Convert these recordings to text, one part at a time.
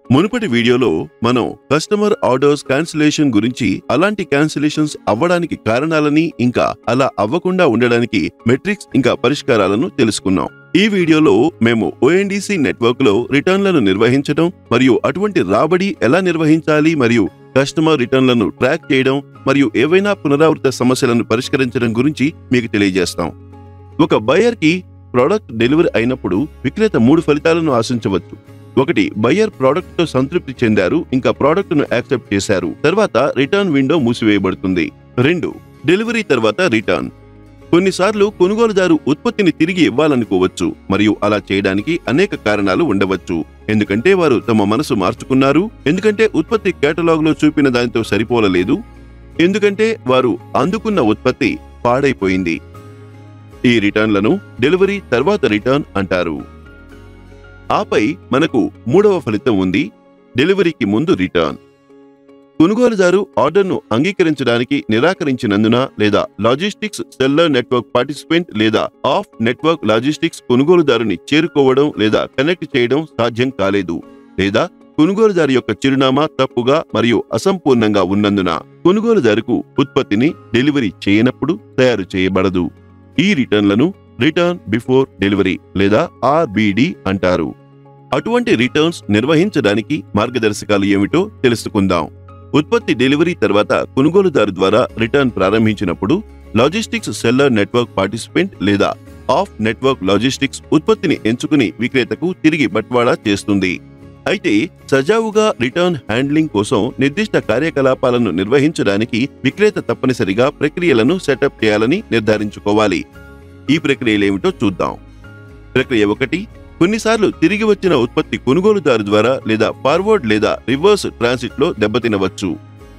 మునుపటి వీడియోలో మనం కస్టమర్ ఆర్డర్స్ క్యాన్సిలేషన్ గురించి అలాంటి క్యాన్సిలేషన్స్ అవ్వడానికి కారణాలని ఇంకా అలా అవ్వకుండా ఉండడానికి మెట్రిక్స్ ఇంకా పరిష్కారాలను తెలుసుకున్నాం ఈ వీడియోలో మేము ఓఎన్డీసీ నెట్వర్క్ లో రిటర్న్లను నిర్వహించడం మరియు అటువంటి రాబడి ఎలా నిర్వహించాలి మరియు కస్టమర్ రిటర్న్లను ట్రాక్ చేయడం మరియు ఏవైనా పునరావృత సమస్యలను పరిష్కరించడం గురించి మీకు తెలియజేస్తాం ఒక బయర్ కి ప్రోడక్ట్ డెలివరీ అయినప్పుడు విక్రేత మూడు ఫలితాలను ఆశించవచ్చు ఒకటి బయ్యర్ ప్రోడక్ట్ తో సంతృప్తి చెందారు ఇంకా ప్రోడక్ట్ ను యాక్సెప్ట్ చేశారు తర్వాత రిటర్న్ విండో మూసివేయబడుతుంది రెండు డెలివరీ తర్వాత రిటర్న్ కొన్నిసార్లు కొనుగోలుదారు ఉత్పత్తిని తిరిగి ఇవ్వాలనుకోవచ్చు మరియు అలా చేయడానికి అనేక కారణాలు ఉండవచ్చు ఎందుకంటే వారు తమ మనసు మార్చుకున్నారు ఎందుకంటే ఉత్పత్తి కేటలాగ్ లో చూపిన దానితో సరిపోలలేదు ఎందుకంటే వారు అందుకున్న ఉత్పత్తి పాడైపోయింది ఈ రిటర్న్లను డెలివరీ తర్వాత రిటర్న్ అంటారు ఆపై మనకు మూడవ ఫలితం ఉంది డెలివరీకి ముందు రిటర్న్ కొనుగోలుదారు ఆర్డర్ను అంగీకరించడానికి నిరాకరించినందున లేదా లాజిస్టిక్స్ సెల్లర్ నెట్వర్క్ పార్టిసిపెంట్ లేదా ఆఫ్ నెట్వర్క్ లాజిస్టిక్స్ కొనుగోలుదారుని చేరుకోవడం లేదా కనెక్ట్ చేయడం సాధ్యం కాలేదు లేదా కొనుగోలుదారు యొక్క చిరునామా తప్పుగా మరియు అసంపూర్ణంగా ఉన్నందున కొనుగోలుదారుకు ఉత్పత్తిని డెలివరీ చేయనప్పుడు తయారు చేయబడదు ఈ రిటర్న్లను రిటర్న్ బిఫోర్ డెలివరీ లేదా ఆర్బిడి అంటారు అటువంటి రిటర్న్స్ నిర్వహించడానికి మార్గదర్శకాలు ఏమిటో తెలుసుకుందాం ఉత్పత్తి డెలివరీ తర్వాత కొనుగోలుదారు ద్వారా రిటర్న్ ప్రారంభించినప్పుడు లాజిస్టిక్స్ సెల్లర్ నెట్వర్క్ పార్టిసిపెంట్ లేదా ఆఫ్ నెట్వర్క్ లాజిస్టిక్స్ ఉత్పత్తిని ఎంచుకుని విక్రేతకు తిరిగి బట్వాడా చేస్తుంది అయితే సజావుగా రిటర్న్ హ్యాండ్లింగ్ కోసం నిర్దిష్ట కార్యకలాపాలను నిర్వహించడానికి విక్రేత తప్పనిసరిగా ప్రక్రియలను సెటప్ చేయాలని నిర్ధారించుకోవాలి ఈ ప్రక్రియలేమిటో చూద్దాం ప్రక్రియ ఒకటి కొన్నిసార్లు తిరిగి వచ్చిన ఉత్పత్తి కొనుగోలుదారు ద్వారా లేదా ఫార్వర్డ్ లేదా రివర్స్ ట్రాన్సిట్ లో దెబ్బతినవచ్చు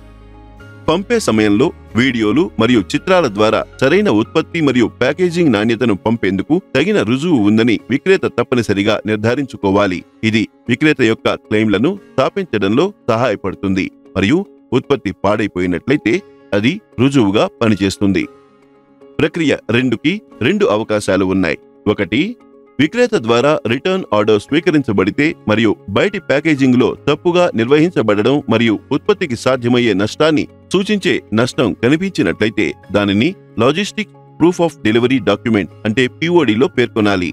పంపే సమయంలో వీడియోలు మరియు చిత్రాల ద్వారా సరైన ఉత్పత్తి మరియు ప్యాకేజింగ్ నాణ్యతను పంపేందుకు తగిన రుజువు ఉందని విక్రేత తప్పనిసరిగా నిర్ధారించుకోవాలి ఇది విక్రేత యొక్క క్లెయిమ్లను స్థాపించడంలో సహాయపడుతుంది మరియు ఉత్పత్తి పాడైపోయినట్లయితే అది రుజువుగా పనిచేస్తుంది ప్రక్రియ రెండుకి రెండు అవకాశాలు ఉన్నాయి ఒకటి విక్రేత ద్వారా రిటర్న్ ఆర్డర్ స్వీకరించబడితే మరియు బయటి ప్యాకేజింగ్ లో తప్పుగా నిర్వహించబడడం మరియు ఉత్పత్తికి సాధ్యమయ్యే నష్టాన్ని సూచించే నష్టం కనిపించినట్లయితే దానిని logistic proof of delivery document అంటే పిఓడిలో పేర్కొనాలి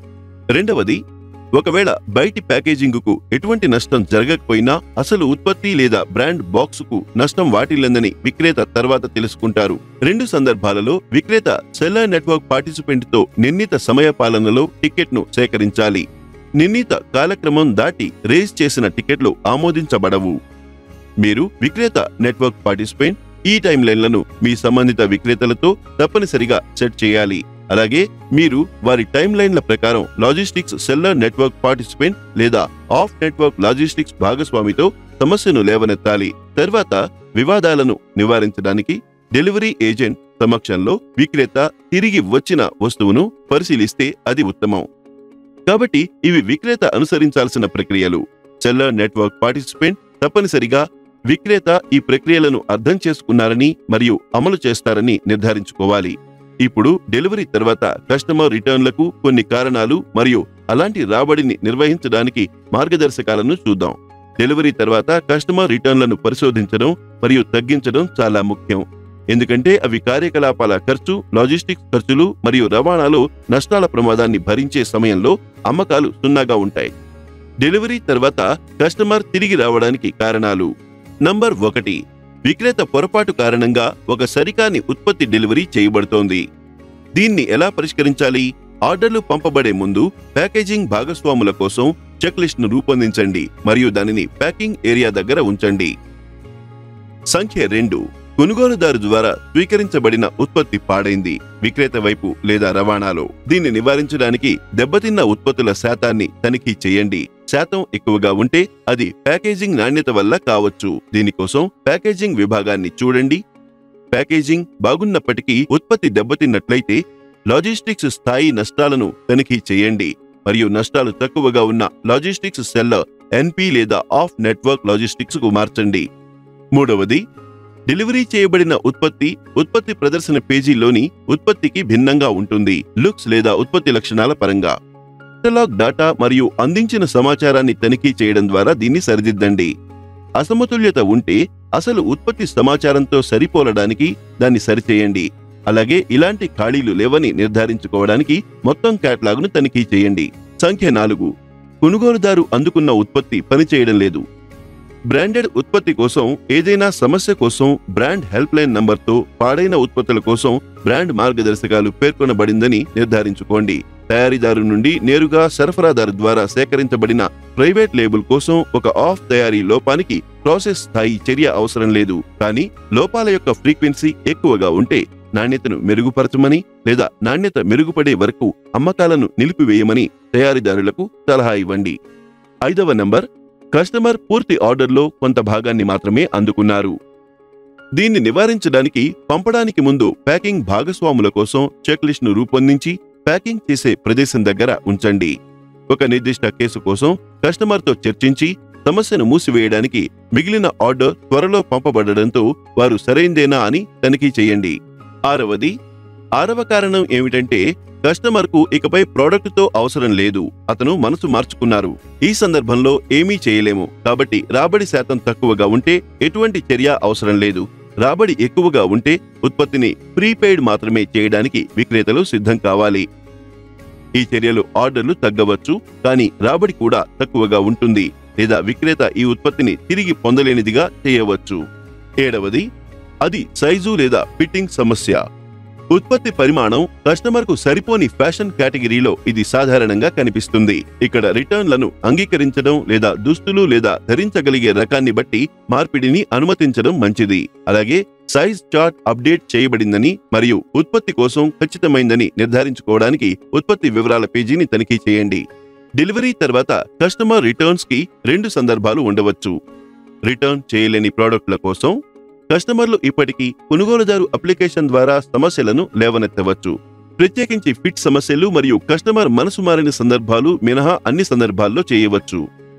రెండవది ఒకవేళ బయటి ప్యాకేజింగ్ కు ఎటువంటి నష్టం జరగకపోయినా అసలు ఉత్పత్తి లేదా బ్రాండ్ బాక్స్ కు నష్టం వాటిల్లందని విక్రేత తర్వాత తెలుసుకుంటారు రెండు సందర్భాలలో విక్రేత సెల్లర్ నెట్వర్క్ పార్టిసిపెంట్ తో నిర్ణీత సమయ పాలనలో టికెట్ ను సేకరించాలి నిర్ణీత కాలక్రమం దాటి రేజ్ చేసిన టికెట్లు ఆమోదించబడవు మీరు విక్రేత నెట్వర్క్ పార్టిసిపెంట్ ఈ టైం లైన్లను మీ సంబంధిత విక్రేతలతో తప్పనిసరిగా సెట్ చేయాలి అలాగే మీరు వారి టైం లైన్ల ప్రకారం లాజిస్టిక్స్ సెల్లర్ నెట్వర్క్ పార్టిసిపెంట్ లేదా ఆఫ్ నెట్వర్క్ లాజిస్టిక్స్ భాగస్వామితో సమస్యను లేవనెత్తాలి తర్వాత వివాదాలను నివారించడానికి డెలివరీ ఏజెంట్ సమక్షంలో విక్రేత తిరిగి వచ్చిన వస్తువును పరిశీలిస్తే అది ఉత్తమం కాబట్టి ఇవి విక్రేత అనుసరించాల్సిన ప్రక్రియలు సెల్లర్ నెట్వర్క్ పార్టిసిపెంట్ తప్పనిసరిగా విక్రేత ఈ ప్రక్రియలను అర్థం చేసుకున్నారని మరియు అమలు చేస్తారని నిర్ధారించుకోవాలి ఇప్పుడు డెలివరీ తర్వాత కస్టమర్ రిటర్న్లకు కొన్ని కారణాలు మరియు అలాంటి రాబడిని నిర్వహించడానికి మార్గదర్శకాలను చూద్దాం డెలివరీ తర్వాత కస్టమర్ రిటర్న్లను పరిశోధించడం మరియు తగ్గించడం చాలా ముఖ్యం ఎందుకంటే అవి కార్యకలాపాల ఖర్చు లాజిస్టిక్స్ ఖర్చులు మరియు రవాణాలో నష్టాల ప్రమాదాన్ని భరించే సమయంలో అమ్మకాలు సున్నాగా ఉంటాయి డెలివరీ తర్వాత కస్టమర్ తిరిగి రావడానికి కారణాలు నంబర్ ఒకటి విక్రేత పొరపాటు కారణంగా ఒక సరికాని ఉత్పత్తి డెలివరీ చేయబడుతోంది దీన్ని ఎలా పరిష్కరించాలి ఆర్డర్లు పంపబడే ముందు ప్యాకేజింగ్ భాగస్వాముల కోసం చెక్ లిస్ట్ ను రూపొందించండి మరియు దానిని ప్యాకింగ్ ఏరియా దగ్గర ఉంచండి సంఖ్య రెండు కొనుగోలుదారు ద్వారా స్వీకరించబడిన ఉత్పత్తి పాడైంది విక్రేత వైపు లేదా రవాణాలో దీన్ని నివారించడానికి దెబ్బతిన్న ఉత్పత్తుల శాతాన్ని తనిఖీ చేయండి శాతం ఎక్కువగా ఉంటే అది ప్యాకేజింగ్ నాణ్యత వల్ల కావచ్చు దీనికోసం ప్యాకేజింగ్ విభాగాన్ని చూడండి ప్యాకేజింగ్ బాగున్నప్పటికీ ఉత్పత్తి దెబ్బతిన్నట్లయితే లాజిస్టిక్స్ స్థాయి నష్టాలను తనిఖీ చేయండి మరియు నష్టాలు తక్కువగా ఉన్న లాజిస్టిక్స్ సెల్లర్ ఎన్పి లేదా ఆఫ్ నెట్వర్క్ లాజిస్టిక్స్ కు మార్చండి మూడవది డెలివరీ చేయబడిన ఉత్పత్తి ఉత్పత్తి ప్రదర్శన పేజీలోని ఉత్పత్తికి భిన్నంగా ఉంటుంది లుక్స్ లేదా ఉత్పత్తి లక్షణాల పరంగా కెటలాగ్ డాటా మరియు అందించిన సమాచారాన్ని తనిఖీ చేయడం ద్వారా దీన్ని సరిదిద్దండి అసమతుల్యత ఉంటే అసలు ఉత్పత్తి సమాచారంతో సరిపోలడానికి దాన్ని సరిచేయండి అలాగే ఇలాంటి ఖాళీలు లేవని నిర్ధారించుకోవడానికి మొత్తం క్యాటలాగ్ను తనిఖీ చేయండి సంఖ్య నాలుగు కొనుగోలుదారు అందుకున్న ఉత్పత్తి పనిచేయడం లేదు బ్రాండెడ్ ఉత్పత్తి కోసం ఏదైనా సమస్య కోసం బ్రాండ్ హెల్ప్ లైన్ నంబర్తో పాడైన ఉత్పత్తుల కోసం బ్రాండ్ మార్గదర్శకాలు పేర్కొనబడిందని నిర్ధారించుకోండి తయారీదారు నుండి నేరుగా సరఫరాదారు ద్వారా సేకరించబడిన ప్రైవేట్ లేబుల్ కోసం ఒక ఆఫ్ తయారీ లోపానికి ప్రాసెస్ స్థాయి చర్య అవసరం లేదు కానీ లోపాల యొక్క ఫ్రీక్వెన్సీ ఎక్కువగా ఉంటే నాణ్యతను మెరుగుపరచమని లేదా నాణ్యత మెరుగుపడే వరకు అమ్మకాలను నిలిపివేయమని తయారీదారులకు సలహా ఇవ్వండి ఐదవ నంబర్ కస్టమర్ పూర్తి ఆర్డర్లో కొంత భాగాన్ని మాత్రమే అందుకున్నారు దీన్ని నివారించడానికి పంపడానికి ముందు ప్యాకింగ్ భాగస్వాముల కోసం చెక్ లిస్ట్ను రూపొందించి ప్యాకింగ్ చేసే ప్రదేశం దగ్గర ఉంచండి ఒక నిర్దిష్ట కేసు కోసం కస్టమర్తో చర్చించి సమస్యను మూసివేయడానికి మిగిలిన ఆర్డర్ త్వరలో పంపబడడంతో వారు సరైందేనా అని తనిఖీ చేయండి ఆరవది ఆరవ కారణం ఏమిటంటే కస్టమర్కు ఇకపై ప్రోడక్టుతో అవసరం లేదు అతను మనసు మార్చుకున్నారు ఈ సందర్భంలో ఏమీ చేయలేము కాబట్టి రాబడి శాతం తక్కువగా ఉంటే ఎటువంటి చర్య అవసరం లేదు రాబడి ఎక్కువగా ఉంటే ఉత్పత్తిని ప్రీపెయిడ్ మాత్రమే చేయడానికి విక్రేతలు సిద్ధం కావాలి ఈ చర్యలు ఆర్డర్లు తగ్గవచ్చు కానీ రాబడి కూడా తక్కువగా ఉంటుంది లేదా విక్రేత ఈ ఉత్పత్తిని తిరిగి పొందలేనిదిగా చేయవచ్చు ఏడవది అది సైజు లేదా ఫిట్టింగ్ సమస్య ఉత్పత్తి పరిమాణం కస్టమర్కు సరిపోని ఫ్యాషన్ కేటగిరీలో ఇది సాధారణంగా కనిపిస్తుంది ఇక్కడ రిటర్న్లను అంగీకరించడం లేదా దుస్తులు లేదా ధరించగలిగే రకాన్ని బట్టి మార్పిడిని అనుమతించడం మంచిది అలాగే సైజ్ చార్ట్ అప్డేట్ చేయబడిందని మరియు ఉత్పత్తి కోసం ఖచ్చితమైందని నిర్ధారించుకోవడానికి ఉత్పత్తి వివరాల పేజీని తనిఖీ చేయండి డెలివరీ తర్వాత కస్టమర్ రిటర్న్స్ కి రెండు సందర్భాలు ఉండవచ్చు రిటర్న్ చేయలేని ప్రోడక్టుల కోసం కస్టమర్లు ఇప్పటికీ కొనుగోలుదారు అప్లికేషన్ ద్వారా సమస్యలను లేవనెత్తవచ్చు ప్రత్యేకించి ఫిట్ సమస్యలు మరియు కస్టమర్ మనసు మారిన సందర్భాలు మినహా అన్ని సందర్భాల్లో చేయవచ్చు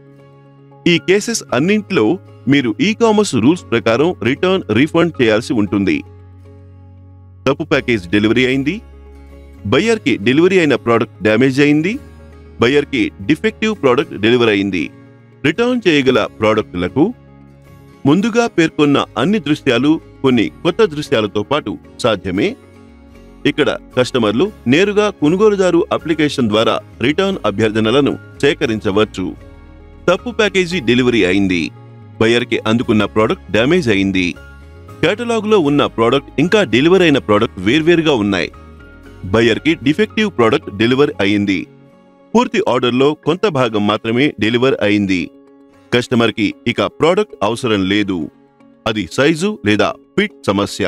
ఈ కేసెస్ అన్నింటిలో మీరు ఈ కామర్స్ రూల్స్ ప్రకారం రిటర్న్ రీఫండ్ చేయాల్సి ఉంటుంది తప్పు ప్యాకేజ్ డెలివరీ అయింది బయ్యర్కి డెలివరీ అయిన ప్రోడక్ట్ డ్యామేజ్ అయింది బయ్యర్కి డిఫెక్టివ్ ప్రోడక్ట్ డెలివరీ అయింది రిటర్న్ చేయగల ప్రోడక్టులకు ముందుగా పేర్కొన్న అన్ని దృశ్యాలు కొన్ని కొత్త దృశ్యాలతో పాటు సాధ్యమే ఇక్కడ కస్టమర్లు నేరుగా కొనుగోలుదారు అప్లికేషన్ ద్వారా రిటర్న్ అభ్యర్థనలను సేకరించవచ్చు తప్పు ప్యాకేజీ డెలివరీ అయింది బయర్కి అందుకున్న ప్రోడక్ట్ డ్యామేజ్ అయింది కేటలాగులో ఉన్న ప్రోడక్ట్ ఇంకా డెలివరీ అయిన ప్రోడక్ట్ వేర్వేరుగా ఉన్నాయి బయర్కి డిఫెక్టివ్ ప్రోడక్ట్ డెలివర్ అయింది పూర్తి ఆర్డర్లో కొంత భాగం మాత్రమే డెలివర్ అయింది కస్టమర్కి ఇక ప్రోడక్ట్ అవసరం లేదు అది సైజు లేదా ఫిట్ సమస్య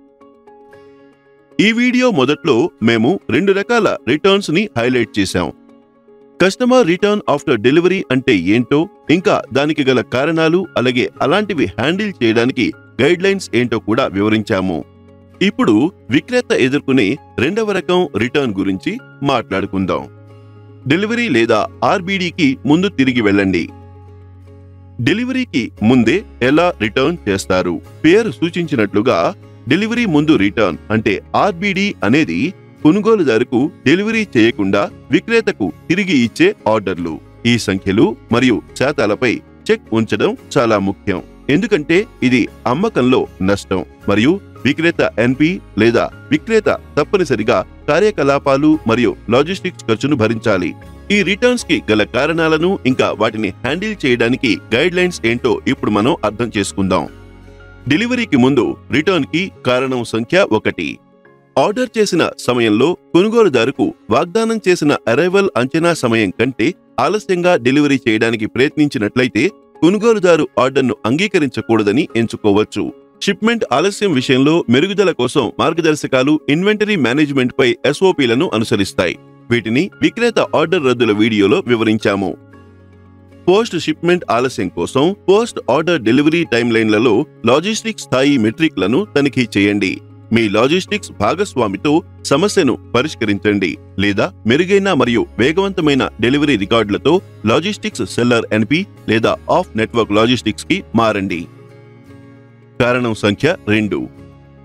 ఈ వీడియో మొదట్లో మేము రెండు రకాల రిటర్న్స్ ని హైలైట్ చేశాం కస్టమర్ రిటర్న్ ఆఫ్టర్ డెలివరీ అంటే ఏంటో ఇంకా దానికి గల కారణాలు అలాగే అలాంటివి హ్యాండిల్ చేయడానికి గైడ్ లైన్స్ ఏంటో కూడా వివరించాము ఇప్పుడు విక్రేత ఎదుర్కొనే రెండవ రకం రిటర్న్ గురించి మాట్లాడుకుందాం డెలివరీ లేదా ఆర్బీడీకి ముందు తిరిగి వెళ్ళండి డెలివరీకి ముందే ఎలా రిటర్న్ చేస్తారు పేరు సూచించినట్లుగా డెలివరీ ముందు రిటర్న్ అంటే ఆర్బిడి అనేది కొనుగోలుదారుకు డెలివరీ చేయకుండా విక్రేతకు తిరిగి ఇచ్చే ఆర్డర్లు ఈ సంఖ్యలు మరియు శాతాలపై చెక్ ఉంచడం చాలా ముఖ్యం ఎందుకంటే ఇది అమ్మకంలో నష్టం మరియు విక్రేత ఎన్పి లేదా విక్రేత తప్పనిసరిగా కార్యకలాపాలు మరియు లాజిస్టిక్స్ ఖర్చును భరించాలి ఈ రిటర్న్స్ కి గల కారణాలను ఇంకా వాటిని హ్యాండిల్ చేయడానికి గైడ్ లైన్స్ ఏంటో ఇప్పుడు మనం అర్థం చేసుకుందాం డెలివరీకి ముందు రిటర్న్ కి కారణం సంఖ్య ఒకటి ఆర్డర్ చేసిన సమయంలో కొనుగోలుదారుకు వాగ్దానం చేసిన అరైవల్ అంచనా సమయం కంటే ఆలస్యంగా డెలివరీ చేయడానికి ప్రయత్నించినట్లయితే కొనుగోలుదారు ఆర్డర్ను అంగీకరించకూడదని ఎంచుకోవచ్చు షిప్మెంట్ ఆలస్యం విషయంలో మెరుగుదల కోసం మార్గదర్శకాలు ఇన్వెంటరీ మేనేజ్మెంట్ పై ఎస్ఓపీలను అనుసరిస్తాయి వీటిని విక్రేత ఆర్డర్ రద్దుల వీడియోలో వివరించాము పోస్ట్ షిప్మెంట్ ఆలస్యం కోసం పోస్ట్ ఆర్డర్ డెలివరీ టైం లైన్లలో లాజిస్టిక్ స్థాయి మెట్రిక్లను తనిఖీ చేయండి మీ లాజిస్టిక్స్ భాగస్వామితో సమస్యను పరిష్కరించండి లేదా మెరుగైన మరియు వేగవంతమైన డెలివరీ రికార్డులతో లాజిస్టిక్స్ సెల్లర్ ఎన్పి లేదా ఆఫ్ నెట్వర్క్ లాజిస్టిక్స్ కి మారండి కారణం సంఖ్య రెండు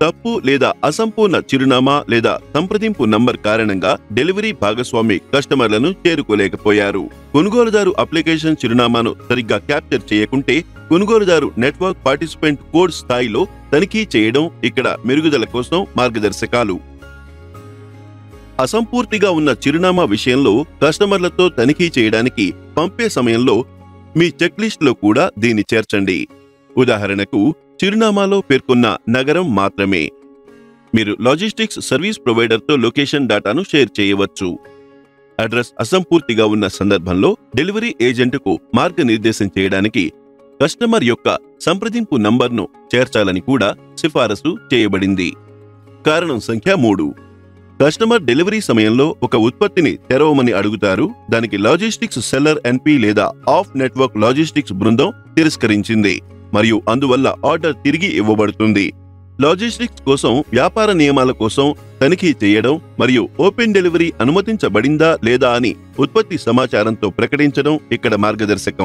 తప్పు లేదా అసంపూర్ణ చిరునామా లేదా సంప్రదింపు నంబర్ కారణంగా డెలివరీ భాగస్వామి కస్టమర్లను చేరుకోలేకపోయారు కొనుగోలుదారు అప్లికేషన్ చిరునామాను సరిగ్గా క్యాప్చర్ చేయకుంటే కొనుగోలుదారు నెట్వర్క్ పార్టిసిపెంట్ కోడ్ స్థాయిలో తనిఖీ చేయడం ఇక్కడ మెరుగుదల కోసం మార్గదర్శకాలు అసంపూర్తిగా ఉన్న చిరునామా విషయంలో కస్టమర్లతో తనిఖీ చేయడానికి పంపే సమయంలో మీ చెక్లిస్ట్లో కూడా దీన్ని చేర్చండి ఉదాహరణకు చిరునామాలో పేర్కొన్న నగరం మాత్రమే మీరు లాజిస్టిక్స్ సర్వీస్ ప్రొవైడర్తో లొకేషన్ డేటాను షేర్ చేయవచ్చు అడ్రస్ అసంపూర్తిగా ఉన్న సందర్భంలో డెలివరీ ఏజెంట్కు మార్గనిర్దేశం చేయడానికి కస్టమర్ యొక్క సంప్రదింపు నంబర్ను చేర్చాలని కూడా సిఫారసు చేయబడింది కారణం సంఖ్య మూడు కస్టమర్ డెలివరీ సమయంలో ఒక ఉత్పత్తిని తెరవమని అడుగుతారు దానికి లాజిస్టిక్స్ సెల్లర్ ఎన్పి లేదా ఆఫ్ నెట్వర్క్ లాజిస్టిక్స్ బృందం తిరస్కరించింది మరియు అందువల్ల ఆర్డర్ తిరిగి ఇవ్వబడుతుంది లాజిస్టిక్స్ కోసం వ్యాపార నియమాల కోసం తనిఖీ చేయడం మరియు ఓపెన్ డెలివరీ అనుమతించబడిందా లేదా అని ఉత్పత్తి సమాచారంతో ప్రకటించడం ఇక్కడ మార్గదర్శకం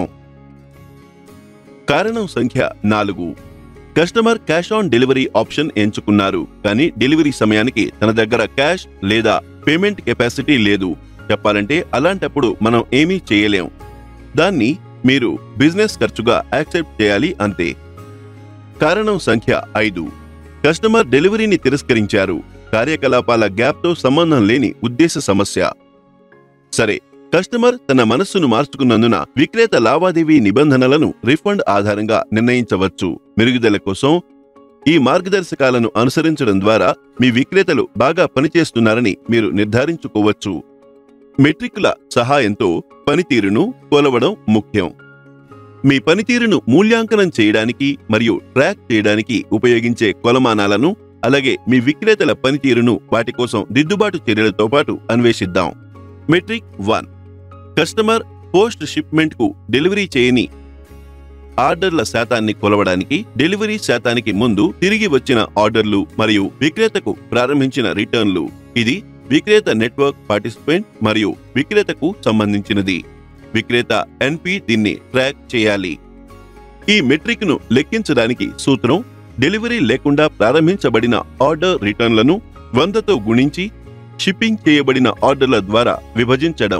కారణం సంఖ్య నాలుగు customer cash on delivery option ఎంచుకున్నారు కానీ డెలివరీ సమయానికి తన దగ్గర క్యాష్ లేదా పేమెంట్ కెపాసిటీ లేదు చెప్పాలంటే అలాంటప్పుడు మనం ఏమీ చేయలేం దాన్ని మీరు బిజినెస్ ఖర్చుగా యాక్సెప్ట్ చేయాలి అంతే కారణం సంఖ్య ఐదు కస్టమర్ డెలివరీని తిరస్కరించారు కార్యకలాపాల గ్యాప్తో సంబంధం లేని ఉద్దేశ సమస్య సరే కస్టమర్ తన మనస్సును మార్చుకున్నందున విక్రేత లావాదేవీ నిబంధనలను రిఫండ్ ఆధారంగా నిర్ణయించవచ్చు మెరుగుదల కోసం ఈ మార్గదర్శకాలను అనుసరించడం ద్వారా మీ విక్రేతలు బాగా పనిచేస్తున్నారని మీరు నిర్ధారించుకోవచ్చు మెట్రిక్ల సహాయంతో పనితీరును కొలవడం ముఖ్యం మీ పనితీరును మూల్యాంకనం చేయడానికి మరియు ట్రాక్ చేయడానికి ఉపయోగించే కొలమానాలను అలాగే మీ విక్రేతల పనితీరును వాటి కోసం దిద్దుబాటు చర్యలతో పాటు అన్వేషిద్దాం metric one customer post shipment కు డెలివరీ చేయని ఆర్డర్ల శాతాన్ని కొలవడానికి డెలివరీ శాతానికి ముందు తిరిగి వచ్చిన ఆర్డర్లు మరియు విక్రేతకు ప్రారంభించిన రిటర్న్లు ఇది విక్రేత నెట్వర్క్ పార్టిసిపెంట్ మరియు విక్రేతకు సంబంధించినది విక్రేత ఎన్పి దీన్ని ట్రాక్ చేయాలి ఈ మెట్రిక్ ను లెక్కించడానికి సూత్రం డెలివరీ లేకుండా ప్రారంభించబడిన ఆర్డర్ రిటర్న్లను వందతో గుణించి షిప్పింగ్ చేయబడిన ఆర్డర్ల ద్వారా విభజించడం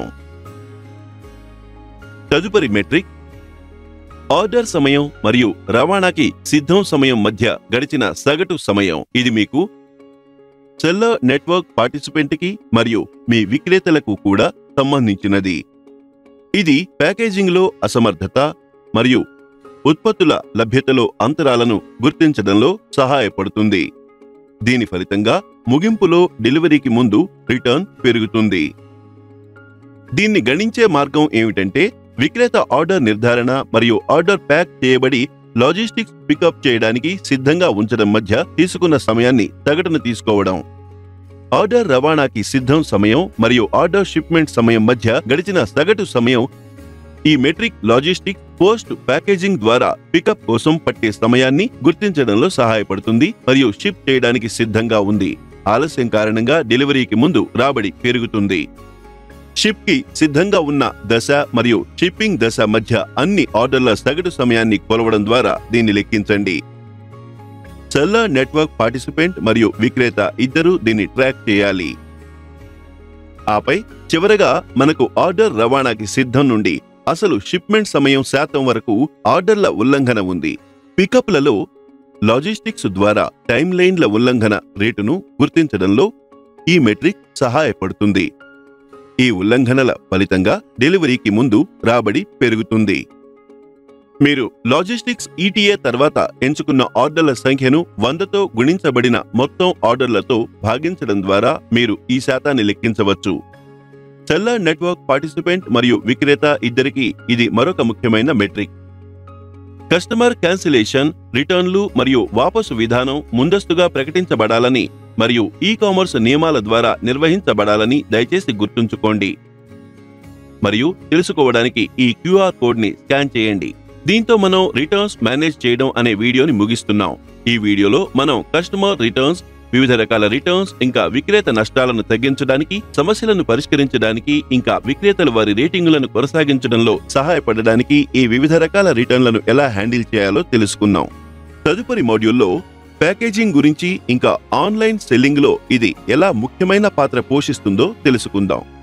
తదుపరి మెట్రిక్ ఆర్డర్ సమయం మరియు రవాణాకి సిద్ధం సమయం మధ్య గడిచిన సగటు సమయం ఇది మీకు సెల్లర్ నెట్వర్క్ పార్టిసిపెంట్కి మరియు మీ విక్రేతలకు కూడా సంబంధించినది ఇది ప్యాకేజింగ్లో అసమర్థత మరియు ఉత్పత్తుల లభ్యతలో అంతరాలను గుర్తించడంలో సహాయపడుతుంది దీని ఫలితంగా ముగింపులో డెలివరీకి ముందు రిటర్న్ పెరుగుతుంది దీన్ని గణించే మార్గం ఏమిటంటే విక్రేత ఆర్డర్ నిర్ధారణ మరియు ఆర్డర్ ప్యాక్ చేయబడి లాజిస్టిక్స్ పికప్ చేయడానికి సిద్ధంగా ఉంచడం మధ్య తీసుకున్న సమయాన్ని సగటును తీసుకోవడం ఆర్డర్ రవాణాకి సిద్ధం సమయం మరియు ఆర్డర్ షిప్మెంట్ సమయం మధ్య గడిచిన సగటు సమయం ఈ మెట్రిక్ లాజిస్టిక్ పోస్ట్ ప్యాకేజింగ్ ద్వారా పికప్ కోసం పట్టే సమయాన్ని గుర్తించడంలో సహాయపడుతుంది మరియు షిప్ చేయడానికి సిద్ధంగా ఉంది ఆలస్యం కారణంగా డెలివరీకి ముందు రాబడి పెరుగుతుంది షిప్ కి సిద్ధంగా ఉన్న దశ మరియు షిప్పింగ్ దశ మధ్య అన్ని ఆర్డర్ల సగటు సమయాన్ని కొలవడం ద్వారా దీన్ని లెక్కించండి సెల్లర్ నెట్వర్క్ పార్టిసిపెంట్ మరియు విక్రేత ఇద్దరూ దీన్ని ట్రాక్ చేయాలి ఆపై చివరగా మనకు ఆర్డర్ రవాణాకి సిద్ధం నుండి అసలు షిప్మెంట్ సమయం శాతం వరకు ఆర్డర్ల ఉల్లంఘన ఉంది పికప్లలో లాజిస్టిక్స్ ద్వారా టైమ్ లైన్ల ఉల్లంఘన రేటును గుర్తించడంలో ఈ మెట్రిక్ సహాయపడుతుంది ఈ ఉల్లంఘనల ఫలితంగా డెలివరీకి ముందు రాబడి పెరుగుతుంది మీరు లాజిస్టిక్స్ ఈటీఏ తర్వాత ఎంచుకున్న ఆర్డర్ల సంఖ్యను వందతో గుణించబడిన మొత్తం ఆర్డర్లతో భాగించడం ద్వారా మీరు ఈ శాతాన్ని లెక్కించవచ్చు సెల్లర్ నెట్వర్క్ పార్టిసిపెంట్ మరియు విక్రేత ఇద్దరికీ ఇది మరొక ముఖ్యమైన మెట్రిక్ కస్టమర్ క్యాన్సిలేషన్ రిటర్న్లు మరియు వాపసు విధానం ముందస్తుగా ప్రకటించబడాలని మరియు ఈ కామర్స్ నియమాల ద్వారా నిర్వహించబడాలని దయచేసి గుర్తుంచుకోండి మరియు తెలుసుకోవడానికి ఈ క్యూఆర్ కోడ్ ని స్కాన్ చేయండి దీంతో మనం రిటర్న్స్ మేనేజ్ చేయడం అనే వీడియోని ముగిస్తున్నాం ఈ వీడియోలో మనం కస్టమర్ రిటర్న్స్ వివిధ రకాల రిటర్న్స్ ఇంకా విక్రేత నష్టాలను తగ్గించడానికి సమస్యలను పరిష్కరించడానికి ఇంకా విక్రేతలు వారి రేటింగులను కొనసాగించడంలో సహాయపడడానికి ఈ వివిధ రకాల రిటర్న్లను ఎలా హ్యాండిల్ చేయాలో తెలుసుకున్నాం తదుపరి మాడ్యూల్లో ప్యాకేజింగ్ గురించి ఇంకా ఆన్లైన్ సెల్లింగ్ లో ఇది ఎలా ముఖ్యమైన పాత్ర పోషిస్తుందో తెలుసుకుందాం